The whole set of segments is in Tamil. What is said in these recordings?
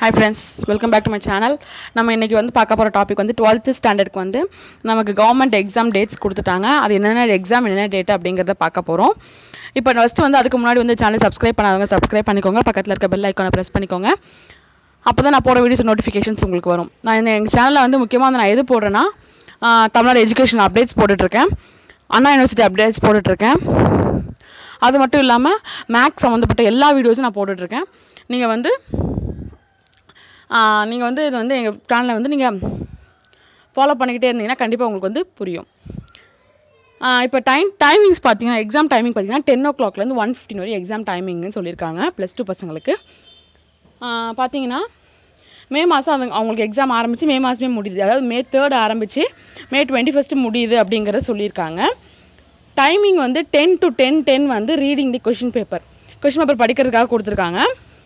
hi friends welcome back to my channel நம்ம இன்றைக்கி வந்து பார்க்க போகிற டாபிக் வந்து டுவெல்த்து ஸ்டாண்டர்டுக்கு வந்து நமக்கு கவர்மெண்ட் எக்ஸாம் டேட்ஸ் கொடுத்துட்டாங்க அது என்னென்ன எக்ஸாம் என்னென்ன டேட் அப்படிங்கிறத பார்க்க போகிறோம் இப்போ ஃபஸ்ட்டு வந்து அதுக்கு முன்னாடி வந்து சேனல் சப்ஸ்கிரைப் பண்ணாதவங்க சப்ஸ்கிரைப் பண்ணிக்கோங்க பக்கத்தில் இருக்க பெல் ஐக்கானை ப்ரெஸ் பண்ணிக்கோங்க அப்போ தான் நான் போகிற வீடியோஸ் நோட்டிஃபிகேஷன்ஸ் உங்களுக்கு வரும் நான் இந்த எங்கள் சேனலில் வந்து முக்கியமாக வந்து நான் எது போடுறேன்னா ஆஹ், தமிழ்நாடு எஜுகேஷன் அப்டேட்ஸ் போட்டுட்ருக்கேன் அண்ணா யூனிவர்சிட்டி அப்டேட்ஸ் போட்டுட்ருக்கேன் அது மட்டும் இல்லாமல் மேக்ஸ் சம்மந்தப்பட்ட எல்லா வீடியோஸும் நான் போட்டுட்ருக்கேன் நீங்கள் வந்து நீங்கள் வந்து இது வந்து எங்கள் சேனலை வந்து நீங்கள் ஃபாலோ பண்ணிக்கிட்டே இருந்தீங்கன்னா கண்டிப்பாக உங்களுக்கு வந்து புரியும் இப்போ டைம் டைமிங்ஸ் பார்த்தீங்கன்னா எக்ஸாம் டைமிங் பார்த்தீங்கன்னா டென் ஓ கிளாக்லேருந்து ஒன் ஃபிஃப்டின் வரையும் எக்ஸாம் டைமிங்னு சொல்லியிருக்காங்க ப்ளஸ் டூ பசங்களுக்கு ஆஹ் பார்த்தீங்கன்னா மே மாதம் அவங்க அவங்களுக்கு எக்ஸாம் ஆரம்பித்து மே மாதமே முடியுது அதாவது மே தேர்ட் ஆரம்பித்து மே டுவெண்ட்டி ஃபஸ்ட்டு முடியுது அப்படிங்கிறத சொல்லியிருக்காங்க டைமிங் வந்து டென் டு டென் டென் வந்து reading the question paper question paper படிக்கிறதுக்காக கொடுத்துருக்காங்க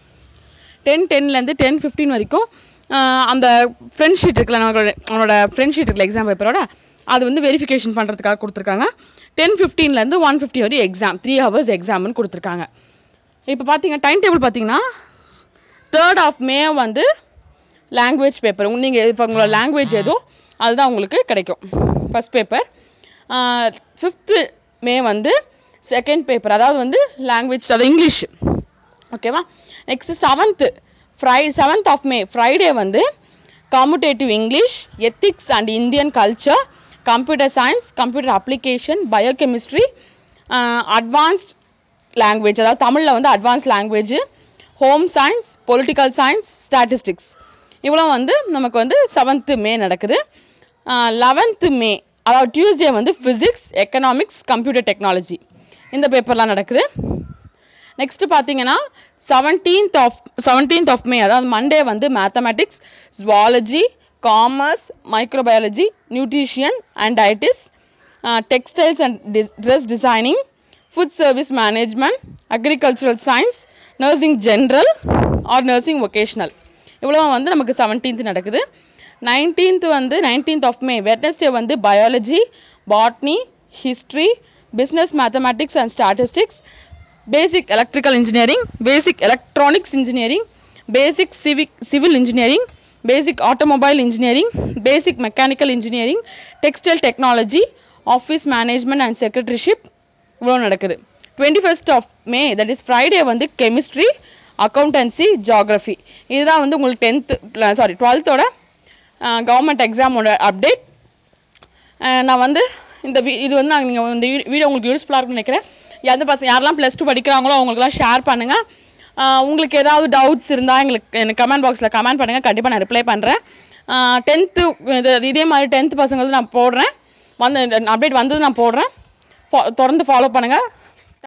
டென் டென்லேருந்து டென் ஃபிஃப்டீன் வரைக்கும் ஆஹ் அந்த ஃப்ரெண்ட் ஷீட் இருக்குல்ல நம்மளோட நம்மளோட ஃப்ரெண்ட் ஷீட் இருக்குல்ல எக்ஸாம் பேப்பரோட அது வந்து வெரிஃபிகேஷன் பண்ணுறதுக்காக கொடுத்துருக்காங்க டென் ஃபிஃப்டீன்லேருந்து ஒன் ஃபிஃப்டி வரையும் எக்ஸாம் த்ரீ ஹவர்ஸ் எக்ஸாம்னு கொடுத்துருக்காங்க இப்போ பார்த்தீங்கன்னா டைம் டேபிள் பார்த்தீங்கன்னா தேர்ட் ஆஃப் மே வந்து லாங்குவேஜ் பேப்பர் நீங்கள் இப்போ உங்களோட லாங்குவேஜ் ஏதோ அதுதான் உங்களுக்கு கிடைக்கும் ஃபஸ்ட் பேப்பர் ஃபிஃப்த்து மே வந்து செகண்ட் பேப்பர் அதாவது வந்து லாங்குவேஜ் அதாவது இங்கிலீஷ் ஓகேவா next seventh Fri seventh of May Friday வந்து competitive English ethics and Indian culture computer science computer application biochemistry advanced language அதாவது தமிழில் வந்து advance language home science political science statistics இவ்வளோ வந்து நமக்கு வந்து செவன்த்து மே நடக்குது லெவன்த்து மே அதாவது டியூஸ்டே வந்து ஃபிசிக்ஸ் எக்கனாமிக்ஸ் கம்ப்யூட்டர் டெக்னாலஜி இந்த பேப்பர்லாம் நடக்குது நெக்ஸ்ட்டு பார்த்தீங்கன்னா seventeenth of seventeenth of May அதாவது மண்டே வந்து mathematics zoology commerce microbiology nutrition and dietetics textiles and dis dress designing food service management agricultural science nursing general or nursing vocational இவ்வளோ வந்து நமக்கு செவன்டீன்த் நடக்குது நைன்டீன்த் வந்து நைன்டீன்த் ஆஃப் மே வெட்னஸ்டே வந்து biology botany history business mathematics and statistics basic electrical engineering basic electronics engineering basic civic civil engineering basic automobile engineering basic mechanical engineering textile technology office management and secretaryship இவ்வளோ நடக்குது twenty first of May that is Friday வந்து கெமிஸ்ட்ரி அக்கௌண்டன்சி ஜாகிரஃபி இதுதான் வந்து உங்களுக்கு டென்த்து சாரி டுவெல்த்தோட கவர்மெண்ட் எக்ஸாமோட அப்டேட் நான் வந்து இந்த வீ இது வந்து நாங்கள் நீங்கள் இந்த வீடியோ உங்களுக்கு யூஸ்ஃபுல்லாக இருக்கும்னு நினைக்கிறேன் எந்த பசங்க யாரெல்லாம் ப்ளஸ் டூ படிக்கிறாங்களோ அவங்களுக்குலாம் ஷேர் பண்ணுங்கள் உங்களுக்கு ஏதாவது டவுட்ஸ் இருந்தால் எங்களுக்கு எனக்கு கமெண்ட் பாக்ஸில் கமெண்ட் பண்ணுங்கள் கண்டிப்பாக நான் ரிப்ளை பண்ணுறேன் டென்த்து இது இதே மாதிரி டென்த்து பசங்களுக்கு நான் போடுறேன் வந்து அப்டேட் வந்தது நான் போடுறேன் ஃபா தொடர்ந்து ஃபாலோ பண்ணுங்கள்